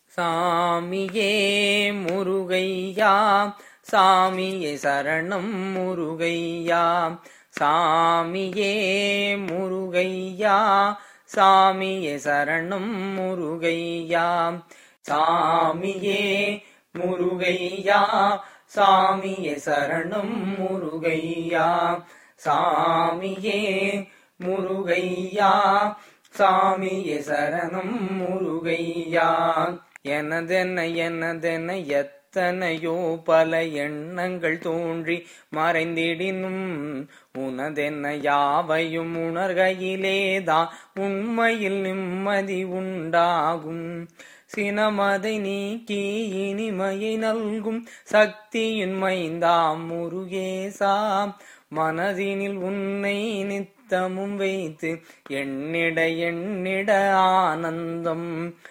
சாமியே முருகையா சாமியே சரணம் முருகையா சாமியே முருகையா சாமியே சரணம் முருகையா சாமியே முருகையா சாமியே சரணம் முருகையா சாமியே முருகையா சாமியே சரணம் முருகையா எனதென்ன எனதென்ன எத்தனையோ பல எண்ணங்கள் தோன்றி மறைந்திடினும் உனதென்ன யாவையும் உணர்கையிலேதான் உண்மையில் நிம்மதி உண்டாகும் சினமதை நீக்கி இனிமையை நல்கும் சக்தியின் மைந்தாம் முருகேசா மனதினில் உன்னை நித்தமும் வைத்து எண்ணிட எண்ணிட ஆனந்தம்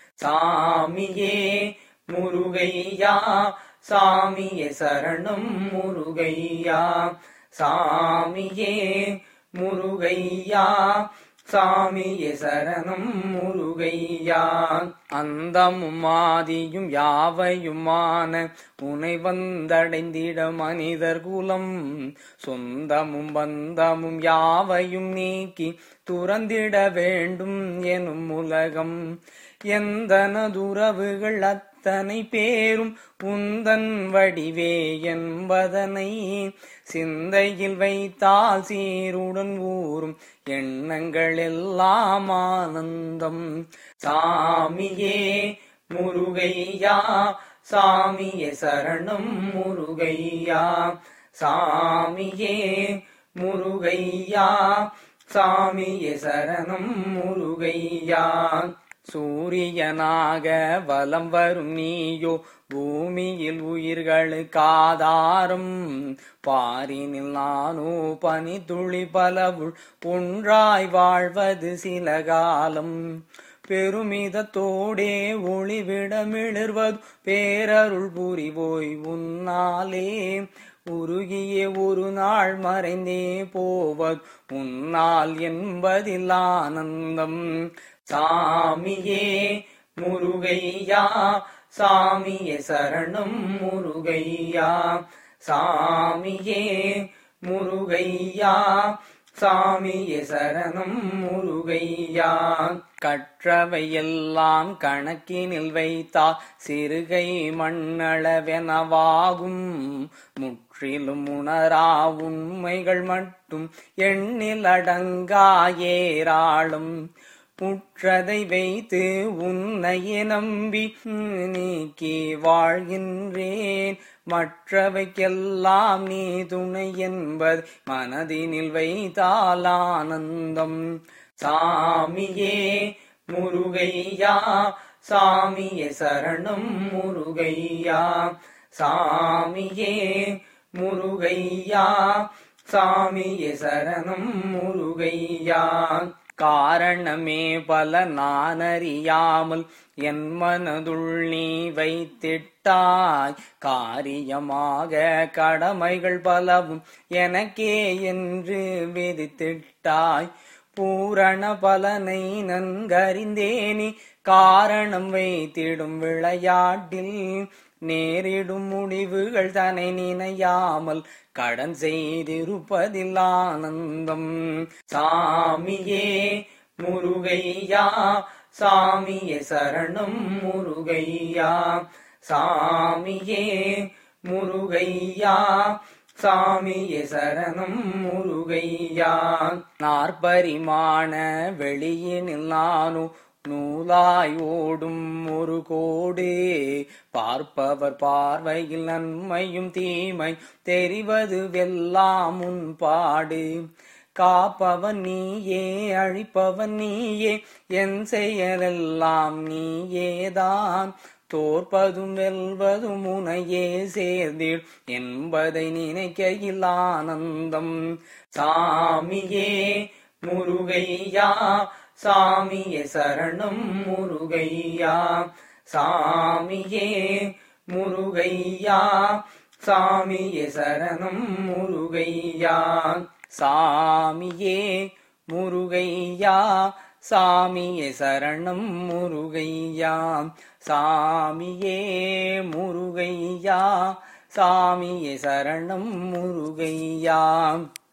சாமியே முருகையா சாமியே சரணம் முருகையா சாமியே முருகையா சாமியே சரணம் முருகையா அந்தமும் ஆதியும் யாவையுமான உனை வந்தடைந்திட மனிதர் குலம் சொந்தமும் பந்தமும் யாவையும் நீக்கி துறந்திட வேண்டும் எனும் உலகம் எந்தனதுறவுகள் அத்தனை பேரும் உந்தன் வடிவே என்பதனை சிந்தையில் வைத்தால் சீருடன் ஊறும் எண்ணங்கள் எல்லாம் ஆனந்தம் சாமியே முருகையா சாமியே சரணம் முருகையா சாமியே முருகையா சாமியே சரணம் முருகையா சூரியனாக வலம் வரும் நீயோ பூமியில் உயிர்களுக்கு ஆதாரம் பாரினில் நானோ பனி துளி பலவுள் ஒன்றாய் வாழ்வது சில காலம் பெருமிதத்தோடே ஒளிவிடமிளர்வது பேரருள் புரிவோய் உன்னாலே உருகிய ஒரு நாள் மறைந்தே போவது உன்னால் என்பதில் ஆனந்தம் சாமியே முருகையா சாமியே சரணம் முருகையா சாமியே முருகையா சாமியே சரணம் முருகையா கற்றவையெல்லாம் கணக்கினில் வைத்தா சிறுகை மண்ணளவெனவாகும் முற்றிலும் உணரா உண்மைகள் மட்டும் எண்ணில் அடங்கா ஏராளும் முற்றதை வைத்து உன்னையே நம்பி நீக்கி வாழ்கின்றேன் மற்றவைக்கெல்லாம் நீ துணை என்பது மனதினில் வைத்தால் ஆனந்தம் சாமியே முருகையா சாமியே சரணம் முருகையா சாமியே முருகையா சாமியே சரணம் முருகையா காரணமே பல நானறியாமல் என் மனதுள் நீ வைத்திட்டாய் காரியமாக கடமைகள் பலவும் எனக்கே என்று விதித்திட்டாய் பூரண பலனை நன்கறிந்தேனி காரணம் வைத்திடும் விளையாட்டில் நேரிடும் முடிவுகள் தன்னை நினையாமல் கடன் செய்திருப்பதில் ஆனந்தம் சாமியே முருகையா சாமியே சரணம் முருகையா சாமியே முருகையா சாமியே சரணம் முருகையா நாற்பரிமாண வெளியினில் நானும் நூலாய் ஓடும் ஒரு கோடு பார்ப்பவர் பார்வையில் நன்மையும் தீமை தெரிவது வெல்லாம் உன் பாடு காப்பவன் நீயே அழிப்பவன் நீயே என் செயலெல்லாம் நீயேதான் தோற்பதும் வெல்வதும் உனையே சேர்ந்தீள் என்பதை நினைக்கையில் ஆனந்தம் சாமியே முருகையா சாமியே சரணம் முருகையா சாமியே முருகையா சாமியே சரணம் முருகையா சாமியே முருகையா சாமியே சரணம் முருகையா சாமியே முருகையா சாமியே சரணம் முருகையா